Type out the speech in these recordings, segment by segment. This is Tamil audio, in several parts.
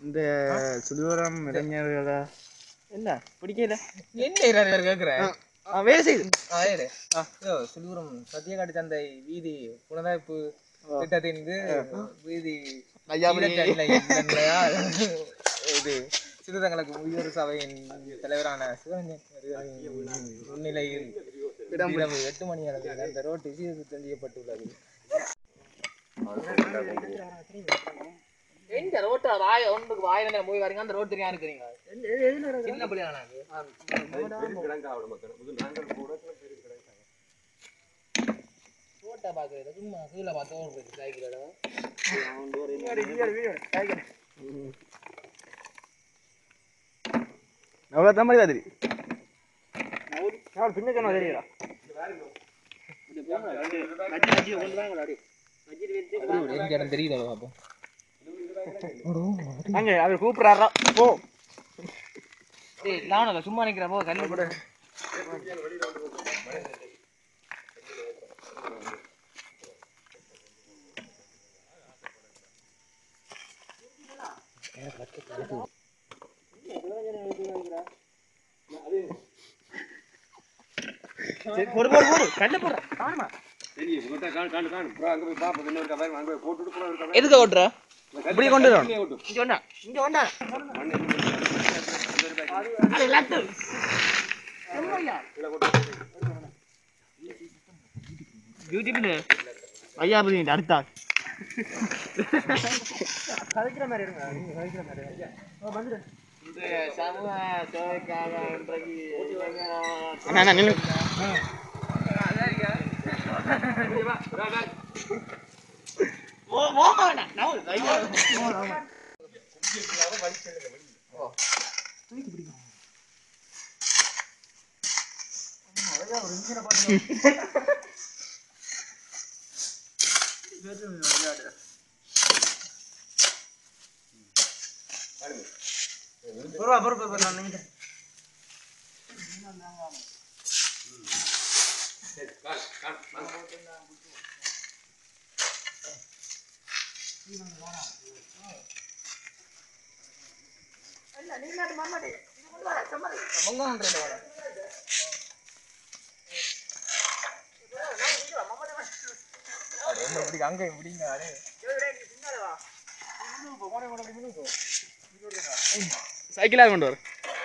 இந்த சுடுவரம் இளைஞர்களா என்ன பிடிக்கல என்ன இவர் கேட்குற ஆ, வேலை செய்யுது ஆயிரு சுல்லூரம் சத்தியகாட்டு சந்தை வீதி புனதாய்ப்பு திட்டத்தின் வீதி ஐயாபுரி. சீரச்சனிலை இல்லையா? இது சிறுதங்களுக்கு முதியோர் சபையின் தலைவரான சிவரஞ்சன் அவர்களின் முன்னிலையில் இரவு எட்டு மணி அளவில் அந்த ரோட்டு சீர்திருத்தம் செய்யப்பட்டுள்ளது எங்க ரோட்டா வாய ஒன்றுக்கு வாயில போய் வரீங்க அந்த ரோட்டு தெரியா இருக்கிறீங்க சின்ன பிள்ளையானா ரோட்டா பாக்குறது சும்மா கீழே பார்த்து ஓடுறது சைக்கிளோட அவ்வளோ தான் மாதிரி தெரியும் பின்ன சொன்னா தெரியல எங்க இடம் தெரியுதா பாப்போம் அங்க அவர் கூப்பிடுறாரா போ ஏய் நானும் சும்மா நிக்கிறேன் போ கல்லு போடு சரி, போடு போடு போடு கண்ணு போடுற காணுமா எதுக்கு ஓட்டுற இப்படி கொண்டு வரணும் இங்க ஒண்ணா இங்க ஒண்ணா அது லட்டு யூடியூப்ல ஐயா புரியுது அடுத்தா கதைக்கிற மாதிரி இருங்க நீங்க கதைக்கிற மாதிரி இருங்க. ஓ, வந்துடு. இந்த சமூக சேவைக்காக இன்றைக்கு அண்ணா, அண்ணா, நில்லு. ஓ, ஓ, அண்ணா, நவுரு, ஐயா. பொறுவா, பொறு, பொறு, பொறு, நான் நின்னுட்டேன். அங்க இப்படிங்க சைக்கிளா கொண்டு வர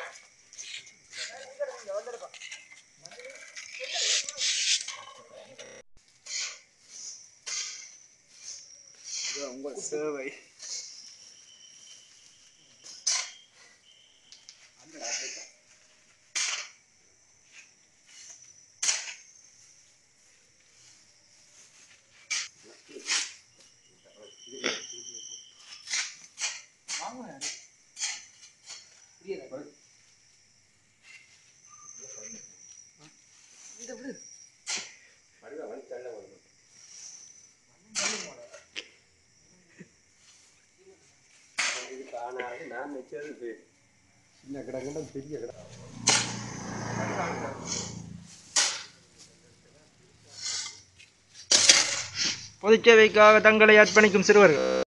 உங்கள் சேவை பொதுச்சேவைக்காக தங்களை அர்ப்பணிக்கும் சிறுவர்கள்